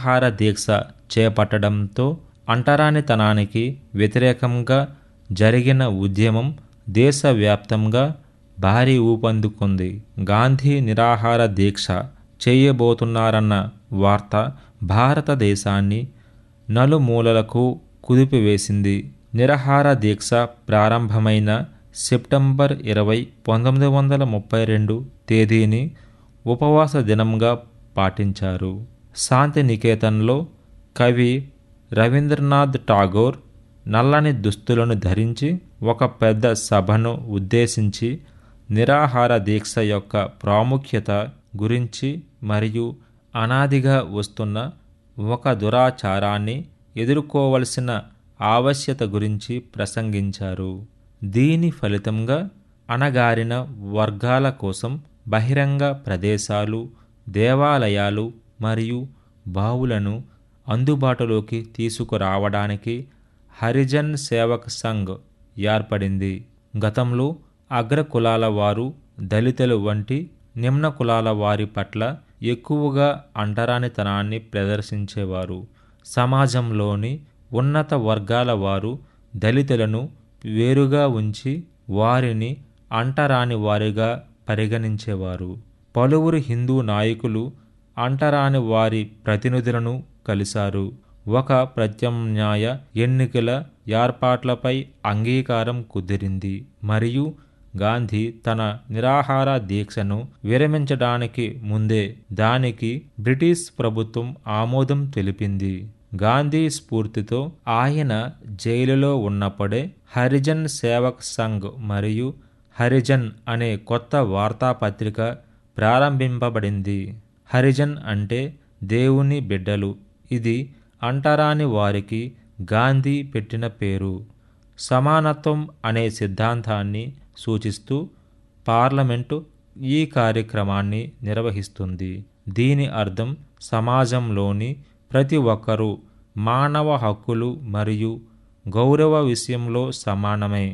నిరాహార దీక్ష చేపట్టడంతో అంటరానితనానికి వ్యతిరేకంగా జరిగిన ఉద్యమం దేశవ్యాప్తంగా భారీ ఊపందుకుంది గాంధీ నిరాహార దీక్ష చేయబోతున్నారన్న వార్త భారతదేశాన్ని నలుమూలలకు కుదిపివేసింది నిరాహార దీక్ష ప్రారంభమైన సెప్టెంబర్ ఇరవై పంతొమ్మిది వందల ముప్పై రెండు తేదీని ఉపవాస దినంగా పాటించారు శాంతి నికేతన్లో కవి రవీంద్రనాథ్ ఠాగోర్ నల్లని దుస్తులను ధరించి ఒక పెద్ద సభను ఉద్దేశించి నిరాహార దీక్ష యొక్క ప్రాముఖ్యత గురించి మరియు అనాదిగా వస్తున్న ఒక దురాచారాన్ని ఎదుర్కోవలసిన ఆవశ్యత గురించి ప్రసంగించారు దీని ఫలితంగా అణగారిన వర్గాల కోసం బహిరంగ ప్రదేశాలు దేవాలయాలు మరియు బావులను అందుబాటులోకి తీసుకురావడానికి హరిజన్ సేవక్ సంఘ్ ఏర్పడింది గతంలో అగ్రకులాల వారు దళితులు వంటి నిమ్న కులాల వారి పట్ల ఎక్కువగా అంటరానితనాన్ని ప్రదర్శించేవారు సమాజంలోని ఉన్నత వర్గాల వారు దళితులను వేరుగా ఉంచి వారిని అంటరాని వారిగా పరిగణించేవారు పలువురు హిందూ నాయకులు అంటరాని వారి ప్రతినిధులను కలిశారు ఒక ప్రత్యామ్నాయ ఎన్నికల ఏర్పాట్లపై అంగీకారం కుదిరింది మరియు గాంధీ తన నిరాహార దీక్షను విరమించడానికి ముందే దానికి బ్రిటిష్ ప్రభుత్వం ఆమోదం తెలిపింది గాంధీ స్ఫూర్తితో ఆయన జైలులో ఉన్నప్పుడే హరిజన్ సేవక్ సంఘ్ మరియు హరిజన్ అనే కొత్త వార్తాపత్రిక ప్రారంభింపబడింది హరిజన్ అంటే దేవుని బిడ్డలు ఇది అంటరాని వారికి గాంధీ పెట్టిన పేరు సమానత్వం అనే సిద్ధాంతాన్ని సూచిస్తూ పార్లమెంటు ఈ కార్యక్రమాన్ని నిర్వహిస్తుంది దీని అర్థం సమాజంలోని ప్రతి ఒక్కరూ మానవ హక్కులు మరియు గౌరవ విషయంలో సమానమే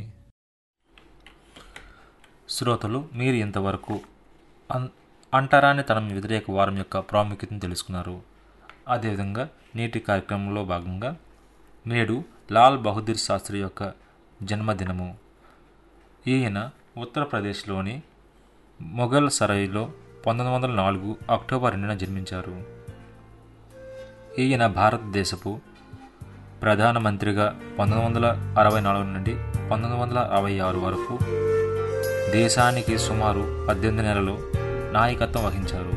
శ్రోతలు మీరు ఇంతవరకు అన్ అంటరానితనం వ్యతిరేక వారం యొక్క ప్రాముఖ్యతను తెలుసుకున్నారు అదేవిధంగా నేటి కార్యక్రమంలో భాగంగా నేడు లాల్ బహదూర్ శాస్త్రి యొక్క జన్మదినము ఈయన ఉత్తరప్రదేశ్లోని మొఘల్ సరాయ్లో పంతొమ్మిది వందల నాలుగు అక్టోబర్ రెండున జన్మించారు ఈయన భారతదేశపు ప్రధానమంత్రిగా పంతొమ్మిది వందల అరవై నాలుగు నుండి పంతొమ్మిది వందల అరవై ఆరు వరకు దేశానికి సుమారు పద్దెనిమిది నెలలు నాయకత్వం వహించారు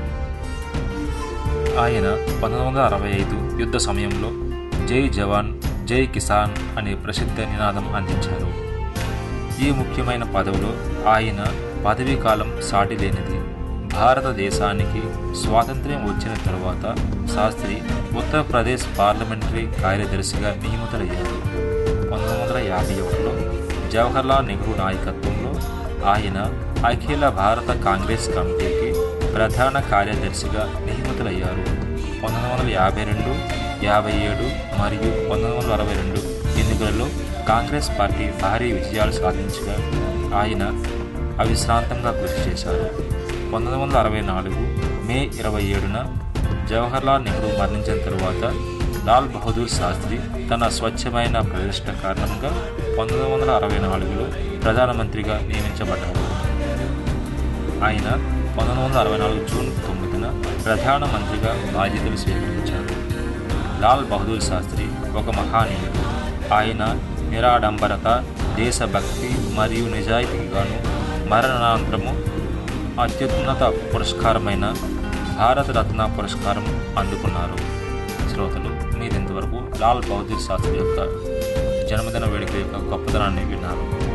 ఆయన పంతొమ్మిది వందల అరవై ఐదు యుద్ధ సమయంలో జై జవాన్ జై కిసాన్ అనే ప్రసిద్ధ నినాదం అందించారు ఈ ముఖ్యమైన పదవిలో ఆయన పదవీ కాలం సాటి లేనిది భారతదేశానికి స్వాతంత్ర్యం వచ్చిన తరువాత శాస్త్రి ఉత్తరప్రదేశ్ పార్లమెంటరీ కార్యదర్శిగా నియమితులయ్యారు పంతొమ్మిది వందల యాభై ఒకటిలో జవహర్లాల్ నెహ్రూ నాయకత్వంలో ఆయన అఖిల భారత కాంగ్రెస్ కమిటీకి ప్రధాన కార్యదర్శిగా నియమితులయ్యారు పంతొమ్మిది వందల యాభై రెండు యాభై ఏడు మరియు పంతొమ్మిది వందల అరవై రెండు ఎన్నికలలో కాంగ్రెస్ పార్టీ భారీ విజయాలు సాధించగా ఆయన అవిశ్రాంతంగా కృషి చేశారు పంతొమ్మిది వందల అరవై నాలుగు మే ఇరవై ఏడున జవహర్లాల్ నెహ్రూ మరణించిన తరువాత లాల్ బహదూర్ శాస్త్రి తన స్వచ్ఛమైన ప్రతిష్ట కారణంగా పంతొమ్మిది వందల అరవై నాలుగులో ప్రధానమంత్రిగా నియమించబడ్డారు ఆయన పంతొమ్మిది వందల అరవై నాలుగు జూన్ తొమ్మిదిన ప్రధానమంత్రిగా బాధ్యతలు స్వీకరించారు లాల్ బహదూర్ శాస్త్రి ఒక మహానీయుడు ఆయన నిరాడంబరత దేశభక్తి మరియు నిజాయితీగాను మరణానంతరము అత్యున్నత పురస్కారమైన భారతరత్న పురస్కారం అందుకున్నారు శ్రోతలు మీరు ఇంతవరకు లాల్ బహదూర్ శాస్త్రి యొక్క జన్మదిన వేడుక యొక్క గొప్పతనాన్ని విన్నారు